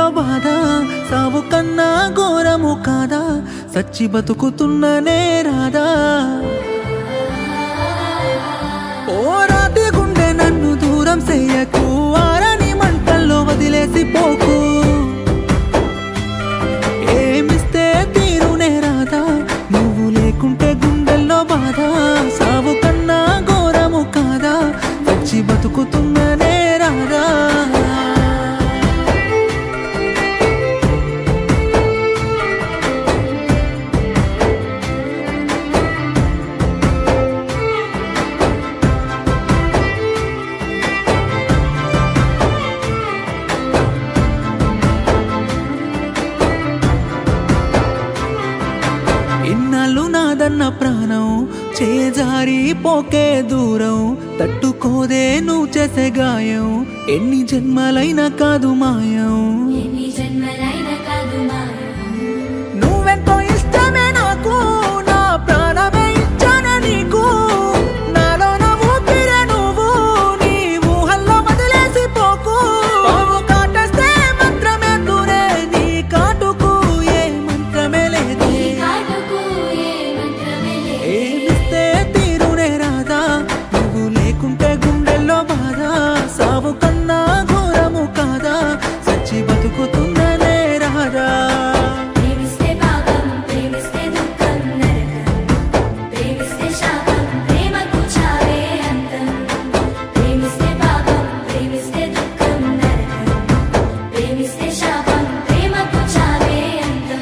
గుండెల్లో బాధ సావు కన్నా ఘోరము కాదా సచ్చి బతుకుతున్ననే రాదా ఓ రాతి గుండె నన్ను దూరం చెయ్యకు ఆరని మంటల్లో వదిలేసి పోకు ఏమిస్తే తీరునే రాదా నువ్వు లేకుంటే గుండెల్లో బాధ సావు కన్నా ఘోరము కాదా వచ్చి బతుకుతున్ననే రాదా ఇన్నాళ్ళు నాదన్న ప్రాణం చేజారి పోకే దూరం తట్టుకోదే నువ్వు చేసే గాయం ఎన్ని జన్మలైనా కాదు మాయం ఎన్ని జన్మలైన కాదు మాయం. నువ్వెంతో ఇష్టమే నాకు నా ప్రాణమే ఇచ్చానే నీకు నాలో నా ఊపిరే నువ్వు నీ ఊహల్లో వదిలేసి పోకు పాము కాటేస్తే మంత్రమే దూరే నీ కాటుకు ఏ మంత్రమే లేదు ఈ కాటుకు ఏ మంత్రమే లేదు. ఏమిస్తే తీరునే రాదా నువ్వు లేకుంటే గుండెల్లో బాధ సావు కన్నా ఘోరము కాదా సచ్చి బతుకుతుందనే రాదా ప్రేమిస్తే పాపం, ప్రేమిస్తే దుఃఖం నరకం. ప్రేమిస్తే శాపం, ప్రేమకు చావే అంతం. ప్రేమిస్తే పాపం, ప్రేమిస్తే దుఃఖం నరకం. ప్రేమిస్తే శాపం, ప్రేమకు చావే అంతం.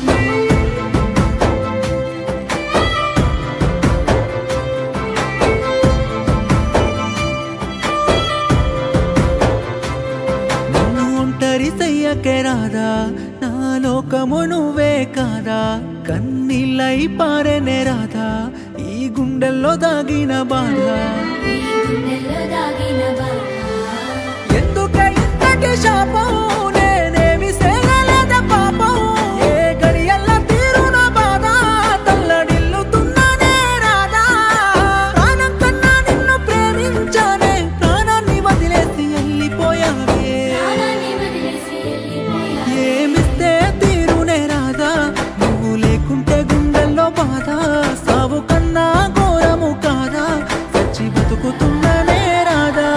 నన్ను ఒంటరి చెయ్యకే రాదా నా లోకము నువ్వే కాదా కన్నీళ్ళై పారేనే రాదా ఈ గుండెల్లో దాగిన బాధ ఈ గుండెల్లో దాగిన బాధ ఎందుకే ఇంతటి శాపం నేనేమి చేయలేదా పాపం ఏ గడియల్ల తీరున బాధ తల్లడిల్లుతున్నానే రాదా ప్రాణం కన్నా నిన్ను ప్రేమించానే ప్రాణాన్ని వదిలేసి వెళ్ళిపోయావే ప్రాణాన్ని వదిలేసి వెళ్ళిపోయా. ఏమిస్తే తీరునే రాదా నువ్వు లేకుంటే గుండెల్లో బాధ సావు కన్నా ఘోరము కాదా చచ్చి బతుకుతుందనే రాదా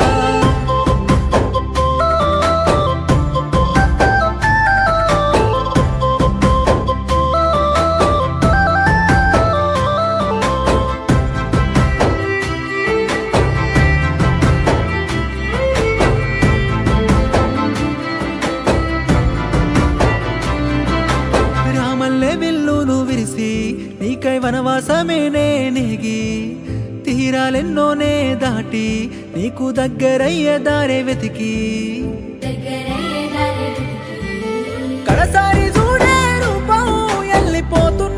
రామల్లే విల్లును విరిసి నీకై వనవాసమే నేనేగి తీరాలెన్నోనే దాటి నీకు దగ్గరయ్యే దారే వెతికి దగ్గరయ్యే దారి వెతికి. కడసారి చూడే రూపం వెళ్ళిపోతున్న